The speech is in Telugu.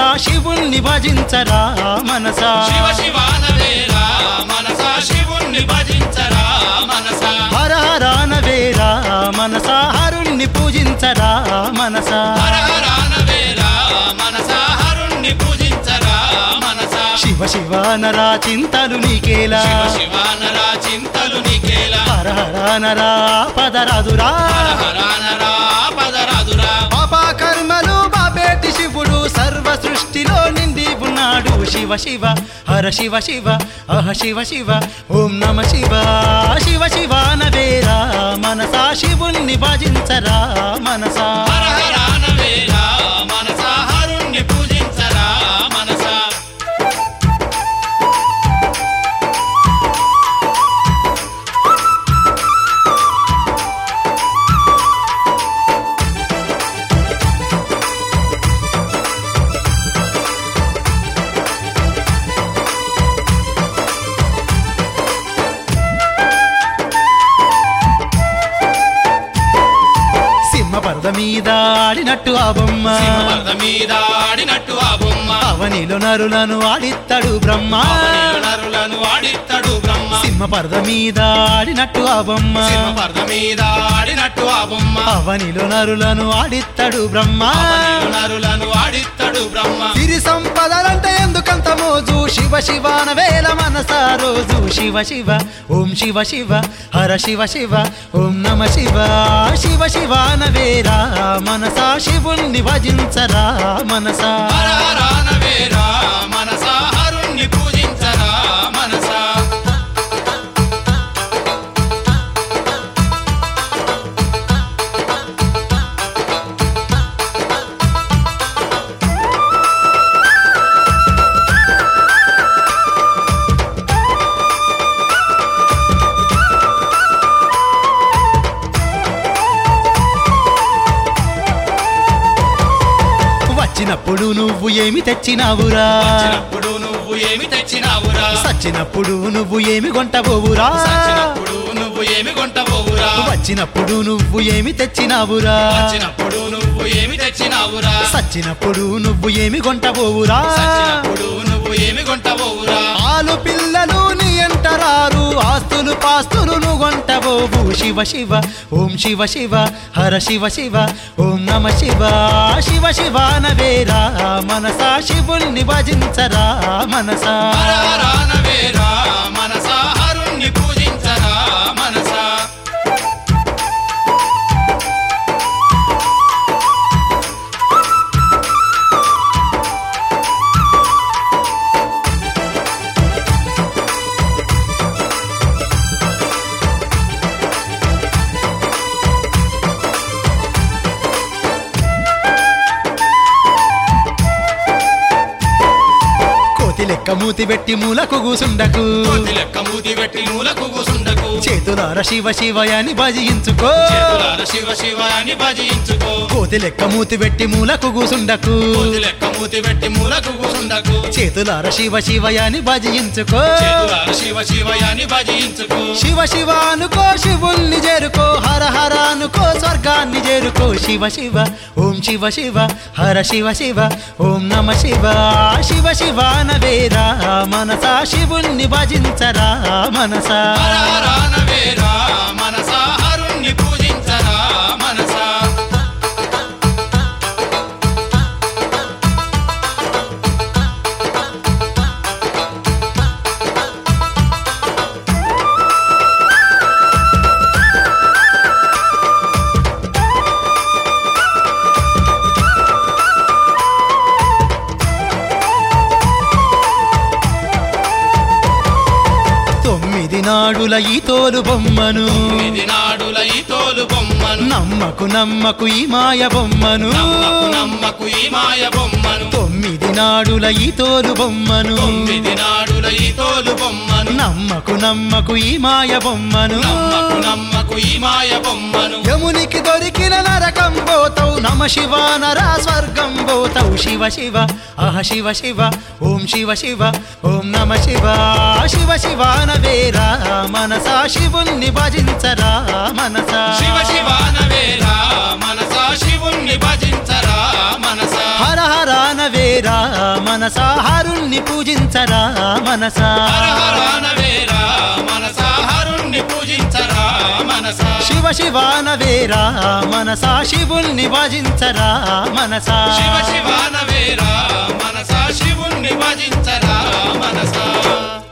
మనసా శివుణ్ణి భజించరా మనసా శివ శివానవేరా మనసా శివుణ్ణి భజించరా మనసా హర హరానవేరా మనసా హరుణ్ణి పూజించరా మనసా హర హరానవేరా మనసా హరుణ్ణి పూజించరా మనసా శివ శివానరా చింతలు నీకేలా శివ శివానరా చింతలు నీకేలా హర హరానరా పదరాదురా హర హరానరా పదరాదురా పాపా కర్మలు బాబేటి శివుడు సర్వ సృష్టిలో నిండి ఉన్నాడు శివ శివ హర శివ శివ అహ శివ శివ ఓం నమ శివ శివ శివ నవేరా మనసా శివుణ్ణి భజించరా మనసా హర హరానవేరా మనసా హరుణ్ణి పూజించరా మనసా సింహ పర్ద మీద ఆడినట్టు ఆ బొమ్మ సింహపర్ద మీద ఆడినట్టు ఆ బొమ్మ అవనిలో నరులను ఆడిత్తడు బ్రహ్మ అవనిలో నరులను ఆడిత్తడు బ్రహ్మ సింహ పర్ద మీద ఆడినట్టు ఆ బొమ్మ సింహపర్ద మీద ఆడినట్టు ఆ బొమ్మ అవనిలో నరులను ఆడిత్తడు బ్రహ్మ అవనిలో నరులను ఆడిత్తడు బ్రహ్మ సిరి సంపదలంటే ఎందుకంత మోజు శివ శివాన వేల మనసా రోజు శివ శివ ఓం శివ శివ హర శివ శివ ఓం నమ శివ శివ శివాన వేరా మనసా శివుణ్ణి భజించరా మనసా హర హరానవేరా మనసా హరుణ్ణి పూజించరా మనసా వచ్చినప్పుడు నువ్వు ఏమి తెచ్చినావురా వచ్చినప్పుడు నువ్వు ఏమి తెచ్చినావురా సచ్చినప్పుడు నువ్వు ఏమి కొంటబోవురా సచ్చినప్పుడు నువ్వు ఏమి కొంటబోవురా వచ్చినప్పుడు నువ్వు ఏమి తెచ్చినావురా వచ్చినప్పుడు నువ్వు ఏమి తెచ్చినావురా సచ్చినప్పుడు నువ్వు ఏమి కొంటబోవురా సచ్చినప్పుడు నువ్వు ఏమి కొంటబోవురా ఆలు పిల్లలు నీ ఎంటరారు ఆస్తులు పాస్తులు నువ్వు కొంటబోవు శివ శివ ఓం శివ శివ హర శివ శివ ఓం నమ శివ శివ శివ నవేరా మనసా శివుణ్ణి భజించరా మనసా హర హరానవేరా మనసా హరుణ్ణి పూజించరా మనసా కోతి లెక్క మూతి పెట్టి మూలకు కూసుండకు కోతి లెక్క మూతి పెట్టి మూలకు కూసుండకు చేతులార శివ శివయాని భజించుకో చేతులార శివ శివ అని భజించుకో కోతి లెక్క మూతి పెట్టి మూలకు కూసుండకు కోతి లెక్క మూతి పెట్టి మూలకు కూసుండకు చేతులార శివ శివయాని భజించుకో చేతులార శివ శివ అని భజించుకో శివ శివ అనుకో శివుణ్ణి చేరుకో హర హర అనుకో స్వర్గాన్ని చేరుకో శివ శివ ఓం శివ శివ హర శివ శివ ఓం నమ శివ శివ శివ నవేరా మనసా శివుణ్ణి భజించరా మనసా హర హరానవేరా మనసా హరుణ్ణి పూజించరా మనసా తొమ్మిది నాడుల ఈ తోలు బొమ్మను ఇది నాడుల ఈ తోలు బొమ్మను నమ్మకు నమ్మకు ఈ మాయ బొమ్మను నమ్మకు నమ్మకు ఈ మాయ బొమ్మను తొమ్మిది నాడుల ఈ తోలు బొమ్మను తొమ్మిది నాడుల ఈ తోలు బొమ్మను నమ్మకు నమ్మకు ఈ మాయ బొమ్మను నమ్మకు నమ్మకు ఈ మాయ బొమ్మను యమునికి దొరికిన నరకం పోతవు నమ శివ నరా స్వర్గం పోతవు శివ శివ అహ శివ శివ ఓం శివ శివ ఓం నమ శివ శివ శివ నవేరా మనసా శివుణ్ణి భజించరా మనసా శివ శివానవేరా మనసా శివుణ్ణి భజించరా మనసా హర హర నవేరా మనసా హరుణ్ణి పూజించరా మనసా హర హర నవేరా మనసా హరుణ్ణి పూజించరా మనసా శివ శివానవేరా మనసా శివుల్ని భజించరా మనసా శివ శివ నవేరా మనసా శివుణ్ణి భజించరా మనసా